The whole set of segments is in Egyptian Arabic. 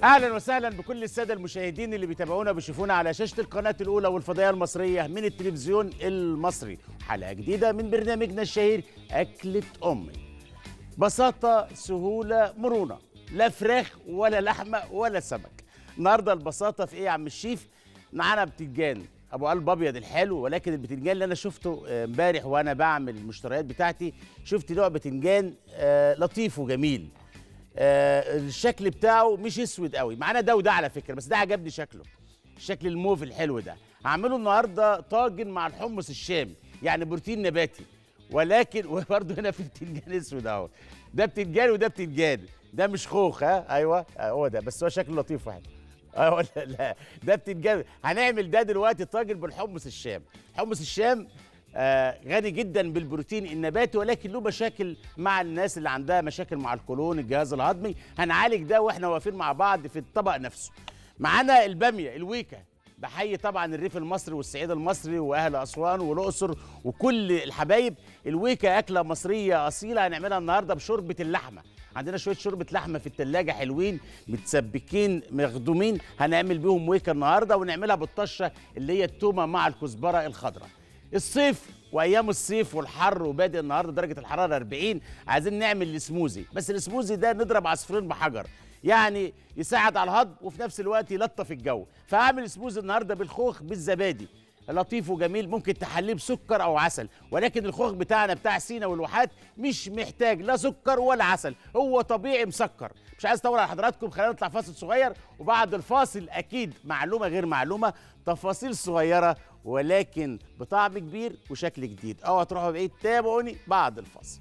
اهلا وسهلا بكل الساده المشاهدين اللي بيتابعونا وبيشوفونا على شاشه القناه الاولى والفضائيه المصريه من التلفزيون المصري حلقه جديده من برنامجنا الشهير اكله امي بساطه سهوله مرونه لا فراخ ولا لحمه ولا سمك النهارده البساطه في ايه يا عم الشيف معانا بتنجان ابو قلب ابيض الحلو ولكن البتنجان اللي انا شفته آه، امبارح وانا بعمل المشتريات بتاعتي شفت نوع بتنجان آه، لطيف وجميل آه، الشكل بتاعه مش اسود قوي معانا ده وده على فكره بس ده عجبني شكله الشكل الموف الحلو ده هعمله النهارده طاجن مع الحمص الشامي يعني بروتين نباتي ولكن وبرده هنا في بتنجان اسود اهو ده بتنجان وده بتنجان ده مش خوخ ها ايوه آه، هو ده بس هو شكله لطيف واحد اه لا لا ده بتنجان هنعمل ده دلوقتي طاجن بالحمص الشام حمص الشام آه غني جدا بالبروتين النباتي ولكن له مشاكل مع الناس اللي عندها مشاكل مع القولون الجهاز الهضمي هنعالج ده واحنا واقفين مع بعض في الطبق نفسه معانا الباميه الويكا بحيي طبعا الريف المصري والصعيد المصري واهل اسوان والاقصر وكل الحبايب الويكا اكله مصريه اصيله هنعملها النهارده بشوربه اللحمه عندنا شويه شوربه لحمه في التلاجة حلوين متسبكين مخدومين هنعمل بيهم ويكا النهارده ونعملها بالطشه اللي هي التومه مع الكزبره الخضراء الصيف وايام الصيف والحر وبادئ النهارده درجه الحراره 40 عايزين نعمل السموزي بس السموزي ده نضرب عصفورين بحجر يعني يساعد على الهضم وفي نفس الوقت يلطف الجو فهعمل سموزي النهارده بالخوخ بالزبادي لطيف وجميل ممكن تحليه بسكر او عسل ولكن الخوخ بتاعنا بتاع سينا والواحات مش محتاج لا سكر ولا عسل هو طبيعي مسكر مش عايز اطول على حضراتكم خلينا نطلع فاصل صغير وبعد الفاصل اكيد معلومه غير معلومه تفاصيل صغيره ولكن بطعم كبير وشكل جديد اوعى تروحوا بعيد تابعوني بعد الفاصل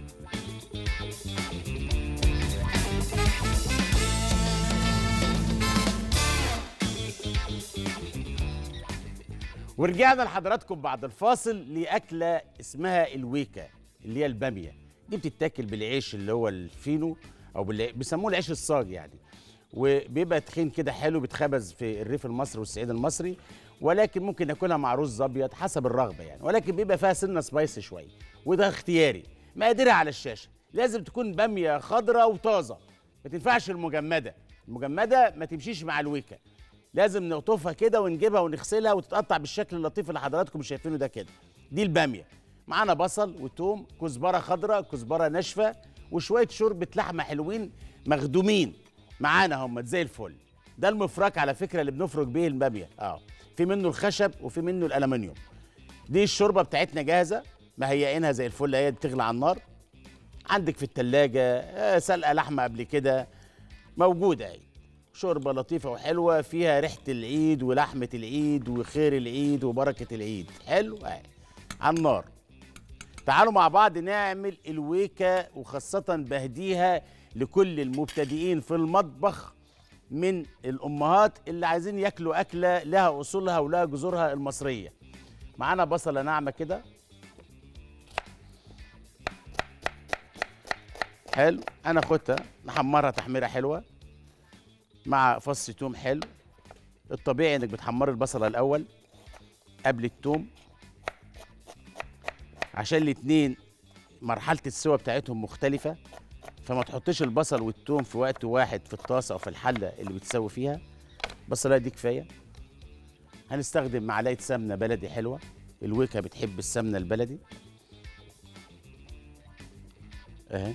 ورجعنا لحضراتكم بعد الفاصل لأكلة اسمها الويكا اللي هي البامية دي بتتاكل بالعيش اللي هو الفينو أو بالع... بيسموه العيش الصاج يعني وبيبقى تخين كده حلو بيتخبز في الريف المصري والصعيد المصري ولكن ممكن ناكلها مع رز ابيض حسب الرغبه يعني ولكن بيبقى فيها سنه سبايسي شويه وده اختياري مقاديرها على الشاشه لازم تكون باميه خضراء وطازه ما تنفعش المجمده المجمده ما تمشيش مع الويكا لازم نقطفها كده ونجيبها ونغسلها وتتقطع بالشكل اللطيف اللي حضراتكم شايفينه ده كده دي الباميه معانا بصل وتوم كزبره خضراء كزبره ناشفه وشويه شوربه لحمه حلوين مخدومين معانا هم زي الفل ده المفرك على فكره اللي بنفرك بيه الباميه اه في منه الخشب وفي منه الالومنيوم دي الشوربه بتاعتنا جاهزه مهيئينها زي الفل هي بتغلى على النار عندك في التلاجة آه، سلقه لحمه قبل كده موجوده اهي شوربه لطيفه وحلوه فيها ريحه العيد ولحمه العيد وخير العيد وبركه العيد حلو اهي على النار تعالوا مع بعض نعمل الويكا وخاصه بهديها لكل المبتدئين في المطبخ من الامهات اللي عايزين ياكلوا اكله لها اصولها ولها جذورها المصريه معانا بصله ناعمه كده حلو انا اخدها نحمرها تحميره حلوه مع فص توم حلو الطبيعي انك بتحمر البصله الاول قبل التوم عشان الاتنين مرحله السوا بتاعتهم مختلفه فما تحطش البصل والثوم في وقت واحد في الطاسه او في الحله اللي بتسوي فيها البصلايه دي كفايه هنستخدم معلقه سمنه بلدي حلوه الويكا بتحب السمنه البلدي اهي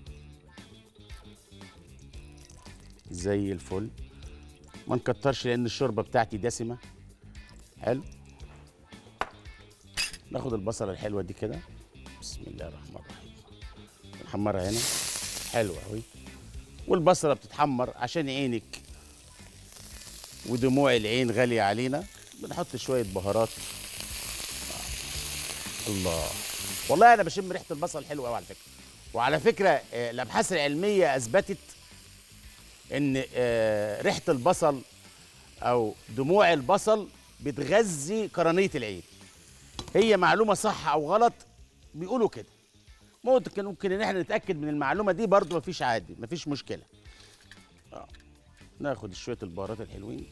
زي الفل ما نكترش لان الشوربه بتاعتي دسمه حلو ناخد البصله الحلوه دي كده بسم الله الرحمن الرحيم نحمرها هنا حلوه قوي والبصله بتتحمر عشان عينك ودموع العين غاليه علينا بنحط شويه بهارات الله والله انا بشم ريحه البصل حلوه قوي على فكره وعلى فكره آه، الابحاث العلميه اثبتت ان آه، ريحه البصل او دموع البصل بتغذي قرنيه العين هي معلومه صح او غلط بيقولوا كده ممكن ممكن ان احنا نتاكد من المعلومه دي برضو مفيش عادي مفيش مشكله آه. ناخد شويه البهارات الحلوين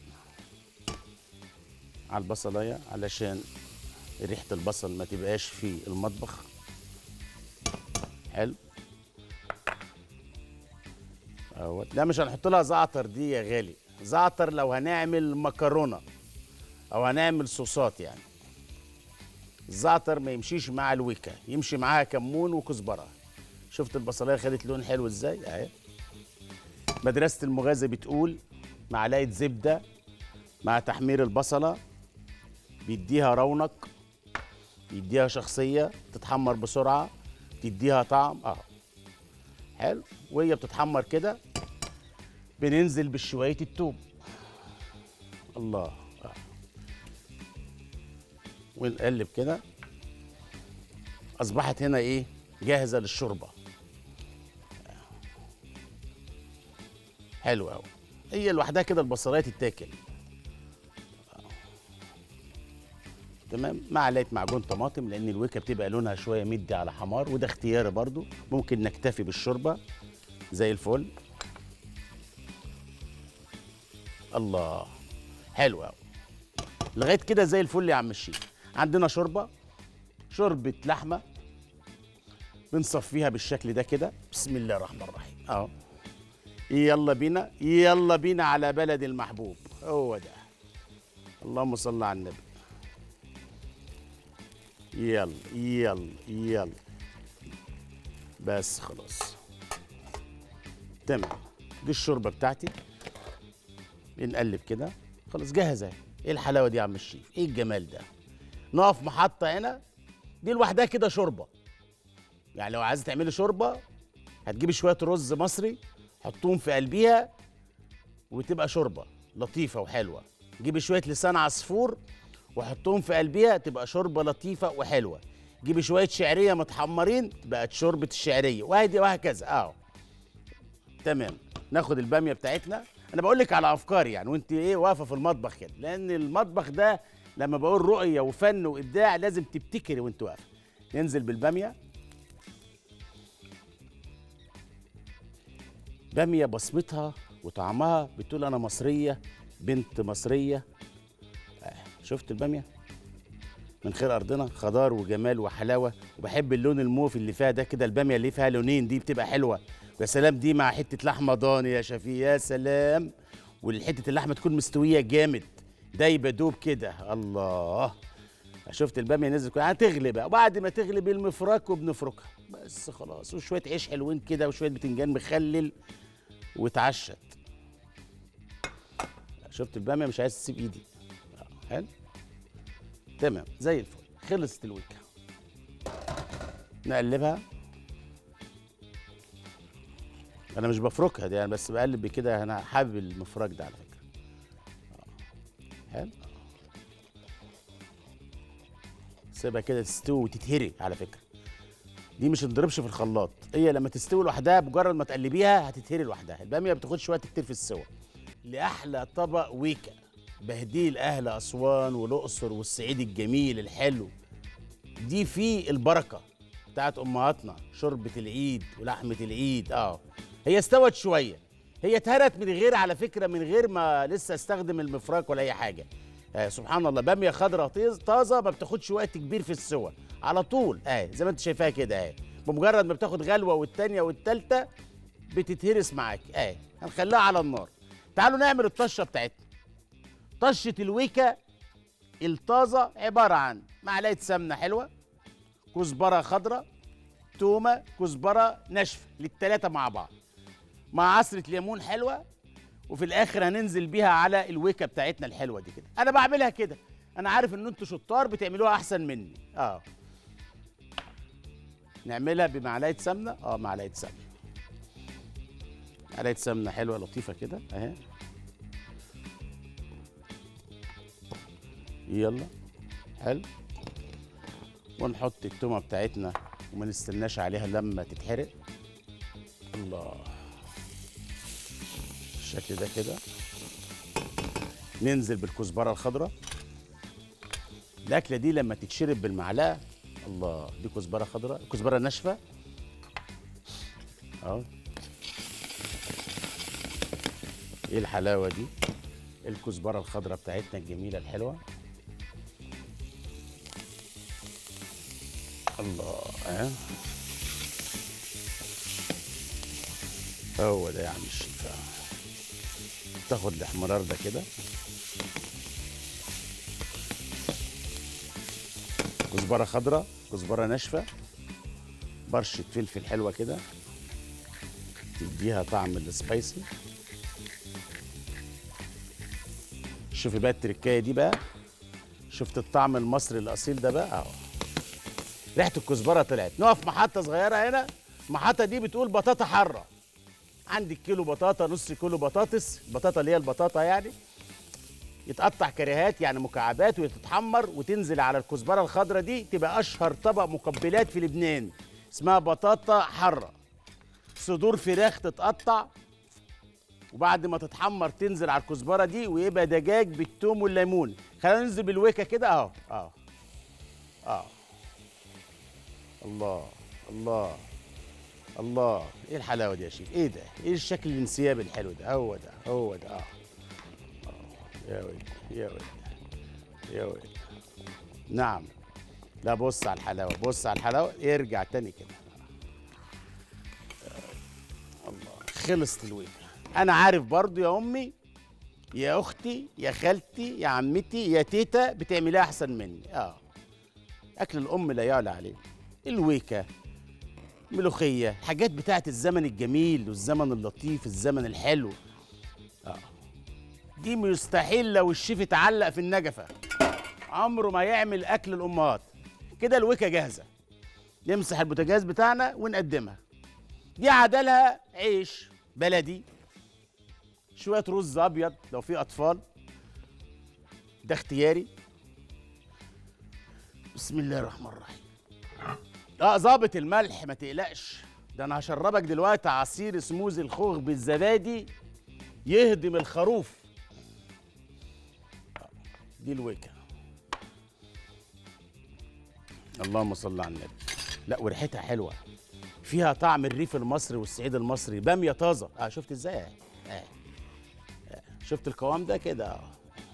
على البصلايه علشان ريحه البصل ما تبقاش في المطبخ حلو اهوت لا مش هنحط لها زعتر دي يا غالي زعتر لو هنعمل مكرونه او هنعمل صوصات يعني الزعتر ما يمشيش مع الويكا يمشي معاها كمون وكزبره شفت البصلايه خدت لون حلو ازاي اهي مدرسه المغازه بتقول معلقه زبده مع تحمير البصله بيديها رونق بيديها شخصيه تتحمر بسرعه تديها طعم اه حلو وهي بتتحمر كده بننزل بشويه التوم الله آه. ونقلب كده اصبحت هنا ايه جاهزه للشوربه حلو قوي هي لوحدها كده البصلايه تتاكل تمام معلقه معجون طماطم لان الويكه بتبقى لونها شويه مدي على حمار وده اختياري برضو ممكن نكتفي بالشوربه زي الفل الله حلو قوي لغايه كده زي الفل يا عم الشيخ عندنا شوربه شوربه لحمه بنصفيها بالشكل ده كده بسم الله الرحمن الرحيم اهو يلا بينا يلا بينا على بلد المحبوب هو ده اللهم صل على النبي يلا يلا يلا بس خلاص تمام دي الشوربه بتاعتي بنقلب كده خلاص جاهزه ايه الحلاوه دي يا عم الشيف ايه الجمال ده نقف محطه هنا دي لوحدها كده شوربه يعني لو عايز تعملي شوربه هتجيبي شويه رز مصري حطهم في قلبيها وتبقى شوربه لطيفه وحلوه جيبي شويه لسان عصفور وحطهم في قلبيها تبقى شوربه لطيفه وحلوه جيبي شويه شعريه متحمرين بقت شوربه الشعريه وهدي وهكذا اهو تمام ناخد الباميه بتاعتنا انا بقول لك على افكار يعني وانت ايه واقفه في المطبخ كده لان المطبخ ده لما بقول رؤيه وفن وابداع لازم تبتكري وانت واقفه ننزل بالباميه باميه بصمتها وطعمها بتقول انا مصريه بنت مصريه آه، شفت الباميه من خير ارضنا خضار وجمال وحلاوه وبحب اللون الموف اللي فيها ده كده الباميه اللي فيها لونين دي بتبقى حلوه ويا سلام دي مع حته لحمه ضاني يا شفي يا سلام والحته اللحمه تكون مستويه جامد دايبه دوب كده الله شفت الباميه نزل كده هتغلي بقى وبعد ما تغلي المفرك وبنفركها بس خلاص وشويه عيش حلوين كده وشويه بتنجان مخلل واتعشت شفت الباميه مش عايز تسيب ايدي آه، حلو تمام زي الفل خلصت الويكه نقلبها انا مش بفركها دي انا بس بقلب بكده انا حابب المفرك ده على فكره آه، حلو سيبها كده تستوي وتتهري على فكره دي مش تضربش في الخلاط هي لما تستوي لوحدها مجرد ما تقلبيها هتتهري لوحدها الباميه ما بتاخدش وقت كتير في السوا لاحلى طبق ويكا بهديل اهل اسوان والاقصر والصعيد الجميل الحلو دي فيه البركه بتاعت امهاتنا شوربه العيد ولحمه العيد اه هي استوت شويه هي اتهرت من غير على فكره من غير ما لسه استخدم المفراك ولا اي حاجه آه سبحان الله باميه خضراء طيز طازه ما بتاخدش وقت كبير في السوى على طول اه زي ما انت شايفاها كده اه بمجرد ما بتاخد غلوه والتانيه والتالته بتتهرس معاك اه هنخليها على النار تعالوا نعمل الطشه بتاعتنا طشه الويكا الطازه عباره عن معلقه سمنه حلوه كزبره خضراء تومه كزبره ناشفه للتلاته مع بعض مع عصره ليمون حلوه وفي الاخر هننزل بيها على الويكه بتاعتنا الحلوه دي كده انا بعملها كده انا عارف ان انتوا شطار بتعملوها احسن مني اه نعملها بمعلقه سمنه اه معلقه سمنه معلقه سمنه حلوه لطيفه كده اهي يلا حلو ونحط التومه بتاعتنا وما نستناش عليها لما تتحرق الله بالشكل ده كده ننزل بالكزبره الخضراء الاكله دي لما تتشرب بالمعلقه الله دي كزبره خضراء كزبره ناشفه اهو ايه الحلاوه دي الكزبره الخضراء بتاعتنا الجميله الحلوه الله اه هو ده يا عم الشيف تاخد الاحمرار ده كده كزبره خضراء كزبره ناشفه برشه فلفل حلوه كده تديها طعم السبايسي شوفي بقى التركايه دي بقى شفت الطعم المصري الاصيل ده بقى اهو ريحه الكزبره طلعت نقف محطه صغيره هنا المحطه دي بتقول بطاطا حاره عندك كيلو بطاطا نص كيلو بطاطس البطاطا اللي هي البطاطا يعني يتقطع كريهات يعني مكعبات وتتحمر وتنزل على الكزبره الخضراء دي تبقى اشهر طبق مقبلات في لبنان اسمها بطاطا حاره صدور فراخ تتقطع وبعد ما تتحمر تنزل على الكزبره دي ويبقى دجاج بالثوم والليمون خلينا ننزل بالويكه كده اهو اهو اه الله الله الله ايه الحلاوه دي يا شيف ايه ده ايه الشكل الانسيابي الحلو ده هو ده هو ده اه آه. يا ولد يا ولد يا ولد نعم لا بص على الحلاوه بص على الحلاوه ارجع تاني كده آه. الله خلصت الويكه انا عارف برضو يا امي يا اختي يا خالتي يا عمتي يا تيتا بتعمليها احسن مني اه اكل الام لا يعلى عليه الويكه ملوخيه الحاجات بتاعت الزمن الجميل والزمن اللطيف الزمن الحلو اه دي مستحيل لو الشيف اتعلق في النجفه عمره ما يعمل اكل الامهات كده الويكه جاهزه نمسح البوتاجاز بتاعنا ونقدمها دي عدلها عيش بلدي شويه رز ابيض لو في اطفال ده اختياري بسم الله الرحمن الرحيم اه ظابط الملح ما تقلقش ده انا هشربك دلوقتي عصير سموزي الخوخ بالزبادي يهدم الخروف دي الويكه اللهم صل على النبي لا وريحتها حلوه فيها طعم الريف المصري والصعيد المصري باميه طازه اه شفت ازاي آه. آه. آه. شفت القوام ده كده اه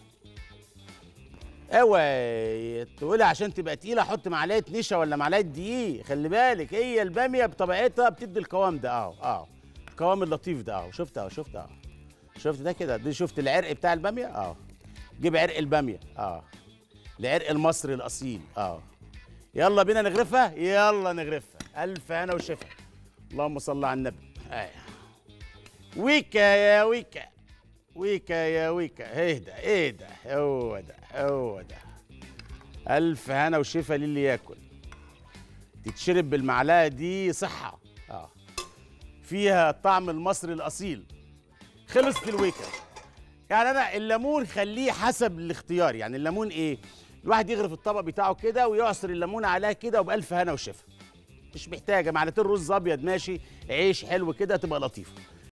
اوعي تقولي عشان تبقى تقيله احط معلقه نشا ولا معلقه دقيق خلي بالك هي الباميه بطبيعتها بتدي القوام ده اهو اهو القوام اللطيف ده اهو شفت اهو شفت اهو شفت ده كده دي شفت العرق بتاع الباميه اه جيب عرق الباميه اه العرق المصري الاصيل اه يلا بينا نغرفها يلا نغرفها الف هنا وشفا اللهم صل على النبي آه. ويكا يا ويكا ويكا يا ويكا اهدى اهدى هو ده هو ده الف هنا وشفا للي ياكل تتشرب بالمعلقه دي صحه اه فيها الطعم المصري الاصيل خلصت الويكا يعني انا الليمون خليه حسب الاختيار يعني الليمون ايه الواحد يغرف الطبق بتاعه كده ويعصر الليمون عليها كده وبألف هنا وشفا مش محتاجه معلقتين رز ابيض ماشي عيش حلو كده تبقى لطيفه